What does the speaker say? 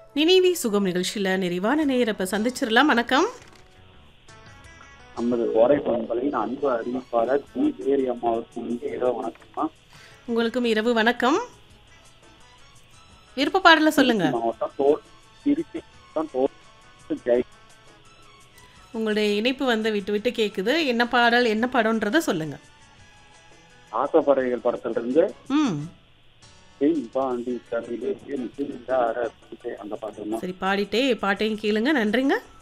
நினைவி சுகம் நிகழ்ச்சியில் நிறைவான நேரம் இப்போ சந்திச்சிடலாம் வணக்கம் நமது கோரை பண்பலையின் அன்பு அறிவிப்பாளர் டி தேரி அம்மாவுக்கு இங்கே இரவு வணக்கம்மா உங்களுக்கும் இரவு வணக்கம் விருப்ப பாடல சொல்லுங்க மாவட்டம் தோல் திருச்சி மாவட்டம் தோல் ஜெய் உங்களுடைய இணைப்பு வந்து விட்டு விட்டு கேட்குது என்ன பாடல் என்ன படம்ன்றத சொல்லுங்க ஆசைப்பறவைகள் படத்திலிருந்து ம் தென் பாண்டி கவிதை அந்த பாட்டுமா சரி பாடிட்டே பாட்டையும் கேளுங்க நன்றிங்க